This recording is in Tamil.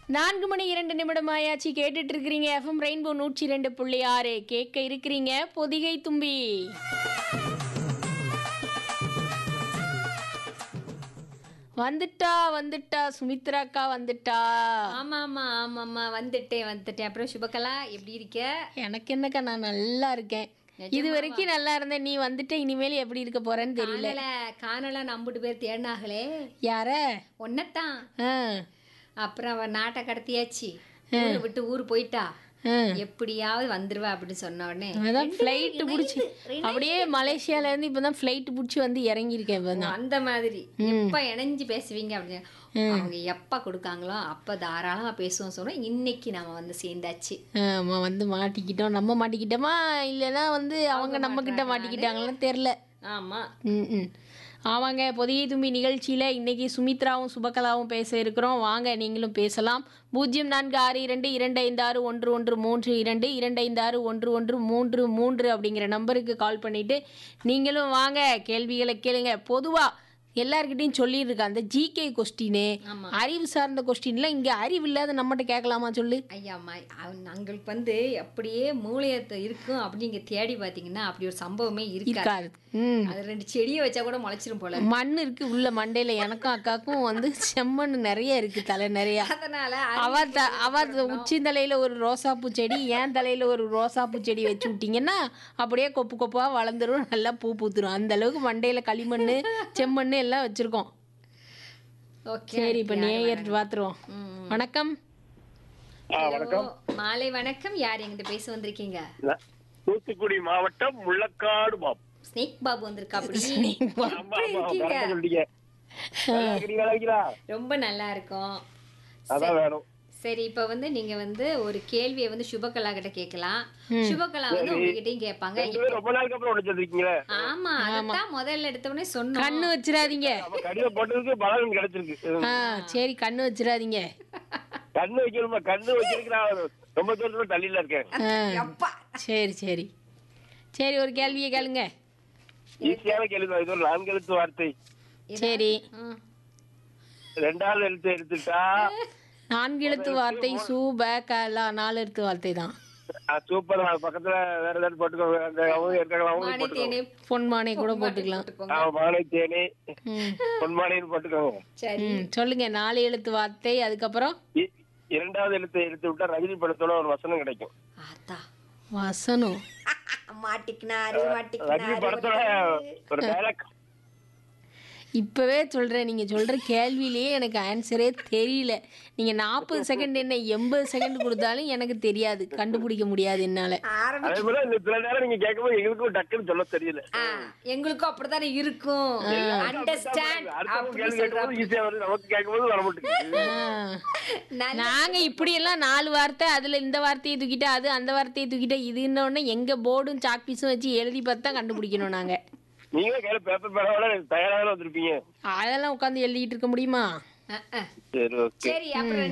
நான்கு மணி இரண்டு நிமிடம் ஆயாச்சு கேட்டுட்டு இருக்கிறீங்க எஃப்எம் ரெயின்போ நூற்றி ரெண்டு புள்ளி ஆறு கேட்க இருக்கிறீங்க பொதிகை தும்பி வந்துட்டா வந்துட்டா சுமித்ராக்கா வந்துட்டா ஆமா ஆமா ஆமாம்மா வந்துட்டேன் வந்துட்டேன் அப்புறம் சுபகலா எப்படி இருக்க எனக்கு என்னக்கா நான் நல்லா இருக்கேன் இது வரைக்கும் நல்லா இருந்தேன் நீ வந்துட்ட இனிமேல் எப்படி இருக்க போறேன்னு தெரியல காணல காணல நம்பிட்டு பேர் தேடினாங்களே யார ஒன்னத்தான் ஆ, அப்புறம் அவ நாட்டை கடத்தியாச்சு ஊரை விட்டு ஊர் போயிட்டா ஆ. எப்படியாவது வந்துருவா அப்படின்னு சொன்ன உடனே அதான் ஃப்ளைட்டு பிடிச்சி அப்படியே மலேசியால இருந்து இப்பதான் ஃப்ளைட் பிடிச்சி வந்து இறங்கியிருக்கேன் இப்போ ஓ, அந்த மாதிரி எப்ப இணைஞ்சு பேசுவீங்க அப்படின்னு அவங்க எப்ப கொடுக்காங்களோ அப்ப தாராளமா பேசுவோம் சொன்னோம் இன்னைக்கு நாம வந்து சேர்ந்தாச்சு ஆமா வந்து மாட்டிக்கிட்டோம் நம்ம மாட்டிக்கிட்டோமா இல்லைன்னா வந்து அவங்க நம்ம கிட்ட மாட்டிக்கிட்டாங்களான்னு தெரில ஆமா ம் ம் ஆமாங்க பொதிகை தும்பி நிகழ்ச்சியில் இன்னைக்கு சுமித்ராவும் சுபகலாவும் பேச இருக்கிறோம் வாங்க நீங்களும் பேசலாம் பூஜ்ஜியம் நான்கு ஆறு இரண்டு இரண்டு ஐந்து ஆறு ஒன்று ஒன்று மூன்று இரண்டு இரண்டு ஐந்து ஆறு ஒன்று ஒன்று மூன்று மூன்று அப்படிங்கிற நம்பருக்கு கால் பண்ணிட்டு நீங்களும் வாங்க கேள்விகளை கேளுங்க பொதுவாக எல்லார்கிட்டையும் சொல்லியிருக்க அந்த ஜிகே கொஸ்டினு ஆமா. அறிவு சார்ந்த கொஸ்டின்லாம் இங்கே அறிவு இல்லாத நம்மகிட்ட கேட்கலாமா சொல்லு ஐயா அம்மா அவன் அவங்களுக்கு வந்து அப்படியே மூளையத்தை இருக்கும் அப்படிங்க தேடி பார்த்தீங்கன்னா அப்படி ஒரு சம்பவமே இருக்காது இருக்காது ம் அது ரெண்டு செடியை வச்சா கூட முளைச்சிரும் போல மண் இருக்கு உள்ள மண்டையில எனக்கும் அக்காக்கும் வந்து செம்மண் நிறைய இருக்கு தலை நிறைய அதனால அவ த அவ உச்சி தலையில ஒரு ரோசாப்பூ செடி என் தலையில ஒரு ரோசாப்பூ செடி வச்சு விட்டீங்கன்னா அப்படியே கொப்பு கொப்பா வளர்ந்துரும் நல்லா பூ பூத்துரும் அந்த அளவுக்கு மண்டையில களிமண் செம்மண் எல்லாம் வச்சிருக்கோம் ஓகே சரி இப்ப நேயர் பாத்துருவோம் வணக்கம் ஹலோ மாலை வணக்கம் யார் எங்கிட்ட பேச வந்திருக்கீங்க ந- தூத்துக்குடி மாவட்டம் முள்ளக்காடு பாப் ஸ்னேக் பாபு வந்திருக்கா அப்படி ஆமா, ஆமா, correct ஆ சொல்லிட்டீங்க. நல்லா இருக்கிறீங்களா, நல்லா இருக்கிறீங்களா? ரொம்ப நல்லா இருக்கும் அதான் வேணும் சரி இப்ப வந்து நீங்க வந்து ஒரு கேள்வியை வந்து சுபகலா கிட்ட கேட்கலாம் சுபகலா வந்து உங்ககிட்டயும் கேட்பாங்க ரெண்டு பேரும் ரொம்ப நாளுக்கு அப்புறம் ஒண்ணு சொல்லிருக்கீங்களே ஆமா அதான் முதல்ல எடுத்த உடனே சொன்னோம் கண்ணு வச்சிடாதீங்க அப்ப கடிதம் போட்டதுக்கு பலன் கிடைச்சிருக்கு ஆ சரி கண்ணு வச்சிடாதீங்க கண்ணு வைக்கணுமா கண்ணு வைக்கிறதுக்கு நான் ரொம்ப தூரத்துல தள்ளியில இருக்கேன் அப்பா சரி சரி சரி ஒரு கேள்வியை கேளுங்க ஈஸியான கேள்வி தான். இது ஒரு நான்கு எழுத்து வார்த்தை சரி ம். ரெண்டாவது எழுத்து எடுத்துட்டா நான்கு எழுத்து வார்த்தை சூ ப கலா நாலு எழுத்து வார்த்தை தான் சூப்பர் தான் பக்கத்துல வேற ஏதாவது போட்டுக்கோங்க அந்த அவங்க இருக்காங்க அவங்க மானே போட்டுக்கோங்க தேனே பொன்மானை கூட போட்டுக்கலாம் போட்டுக்கோங்க. ஆமா மானை தேனி ம் பொன்மானைன்னு போட்டுக்கோங்க சரி ம் சொல்லுங்க நாலு எழுத்து வார்த்தை அதுக்கப்புறம் இ- இரண்டாவது எழுத்து எடுத்து விட்டா ரஜினி படத்தோட ஒரு வசனம் கிடைக்கும் ஆத்தா வசனம் மாட்டிக்கினாரு ரஜினி மாட்டிக்கினாரு படத்தோட ஒரு டைலாக் இப்பவே சொல்றேன் நீங்க சொல்ற கேள்வியிலேயே எனக்கு ஆன்சரே தெரியல நீங்க நாற்பது செகண்ட் என்ன எண்பது செகண்ட் கொடுத்தாலும் எனக்கு தெரியாது கண்டுபிடிக்க முடியாது என்னால ஆரம்பி அதே போல இந்த சில நேரம் நீங்க கேட்கும்போது எங்களுக்கும் டக்குன்னு சொல்ல தெரியல ஆ, எங்களுக்கும் அப்படித்தானே இருக்கும் அண்டர்ஸ்டாண்ட் அடுத்தவங்க அப்படி கேள்வி சொல்றாங்க கேட்கும்போது ஈஸியா வருது நமக்கு கேட்கும்போது வர மாட்டேங்குது ஆ. நாங்க இப்படியெல்லாம் நாலு வார்த்தை அதுல இந்த வார்த்தையை தூக்கிட்டா அது அந்த வார்த்தையை தூக்கிட்டா இதுன்ன உடனே எங்க போர்டும் சாக் பீஸும் வச்சு எழுதி பார்த்து தான் கண்டுபிடிக்கணும் நாங்க நீங்களே கையில பேப்பர் பேரோட தயாராக வந்திருப்பீங்க அதெல்லாம் உட்காந்து எழுதிட்டு இருக்க முடியுமா அஹ், அஹ். சரி ஓகே சரி அப்புறம்